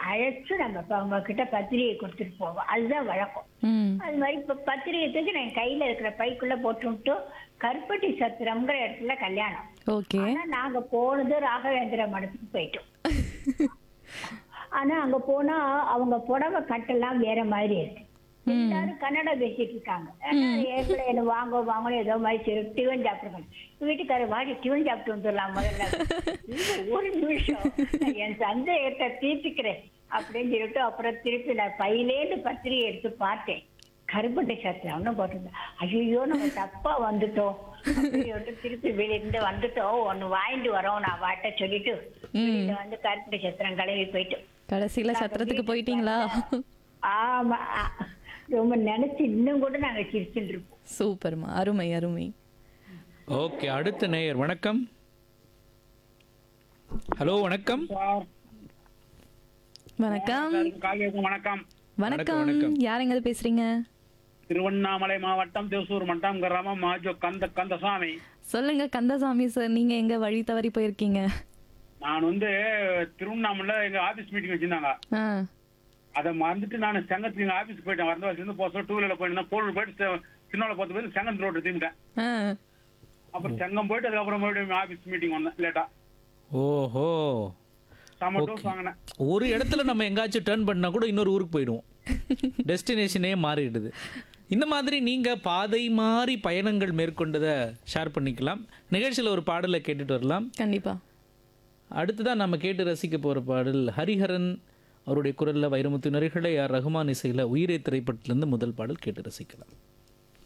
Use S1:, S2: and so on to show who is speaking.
S1: அழைச்சு நம்ம இப்ப அவங்க கிட்ட பத்திரிகை கொடுத்துட்டு போவோம் அதுதான் வழக்கம்
S2: ம்
S1: அது மாதிரி இப்ப பத்திரிகை தூக்கி நான் கையில இருக்கிற பைக்குள்ள போட்டு விட்டு கருப்பட்டி சத்திரம்ங்கிற இடத்துல கல்யாணம்
S2: ஓகே
S1: ஆனா நாங்க போனது ராகவேந்திர மடத்துக்கு போயிட்டோம் ஆனா அங்க போனா அவங்க புடவை கட்டெல்லாம் வேற மாதிரி இருக்கு எல்லாரும் கன்னடா பேசிட்டு இருக்காங்க ஆனா ஏற்கனவே என்ன வாங்க வாங்கணும் ஏதோ மாதிரி சரி டிவன் சாப்பிடுங்க வீட்டுக்காரர் வாடி டிவன் சாப்பிட்டு வந்துடலாம் முதல்ல இல்ல, ஒரு நிமிஷம் நான் என் சந்தேகத்தை தீர்த்துக்கிறேன் அப்படின்னு சொல்லிட்டு அப்புறம் திருப்பி நான் பையிலேருந்து பத்திரிகை எடுத்து பார்த்தேன் கருப்பட்டை சத்திரம்னு போட்டிருந்தேன் ஐயோ நம்ம தப்பா வந்துட்டோம் அப்படின்னு சொல்லிட்டு திருப்பி வெளியிருந்து வந்துட்டோம் ஒண்ணு வாங்கிட்டு வரோம் நான் வாட்ட சொல்லிட்டு வெளியில வந்து கருப்பட்டை சத்திரம் கிளம்பி போயிட்டோம்
S2: கடைசியில சத்திரத்துக்கு போயிட்டீங்களா
S1: ஆமா ஆ. ரொம்ப நினைச்சு இன்னும் கூட நாங்க சிரிச்சுட்டு இருப்போம்
S2: சூப்பர்மா அருமை அருமை
S3: ஓகே அடுத்த நேயர் வணக்கம் ஹலோ வணக்கம்
S2: வணக்கம்
S4: காவியக்கும் வணக்கம்
S2: வணக்கம்
S3: வணக்கம்.
S2: யாருங்க இது பேசுறீங்க
S4: திருவண்ணாமலை மாவட்டம் திருசூர் மட்டம் கிராமம் மாஜோ கந்த கந்தசாமி
S2: சொல்லுங்க கந்தசாமி சார் நீங்க எங்க வழி தவறி போயிருக்கீங்க
S4: நான் வந்து திருவண்ணாமலை எங்க ஆபீஸ் மீட்டிங் வச்சிருந்தாங்க
S2: ஆ
S4: அதை மறந்துட்டு நான் செங்கத்துக்கு எங்க ஆபீஸ் போயிட்டேன் வரந்த வருஷம் போக டூ வீலர்ல போயிருந்தேன் போல் போயிட்டு சின்னோட பார்த்து போய் செங்கத் ரோடு திரும்பிட்டேன்
S2: ஆ
S4: அப்புறம் செங்கம் போயிட்டு அதுக்கப்புறம் மறுபடியும் ஆபீஸ் மீட்டிங் வந்தேன் லேட்டா
S3: ஓஹோ
S4: செம்ம டோஸ் வாங்கினேன்
S3: ஒரு இடத்துல நம்ம எங்காச்சும் டேர்ன் பண்ணா கூட இன்னொரு ஊருக்கு போயிடுவோம் டெஸ்டினேஷனே மாறிடுது இந்த மாதிரி நீங்க பாதை மாறி பயணங்கள் மேற்கொண்டதை ஷேர் பண்ணிக்கலாம் நிகழ்ச்சியில் ஒரு பாடலை கேட்டுட்டு வரலாம்
S2: கண்டிப்பா
S3: அடுத்ததான் நம்ம கேட்டு ரசிக்க போற பாடல் ஹரிஹரன் அவருடைய குரல்ல வைரமுத்து நரிகளை ஆர் ரகுமான் இசையில உயிரே திரைப்படத்திலிருந்து முதல் பாடல் கேட்டு ரசிக்கலாம்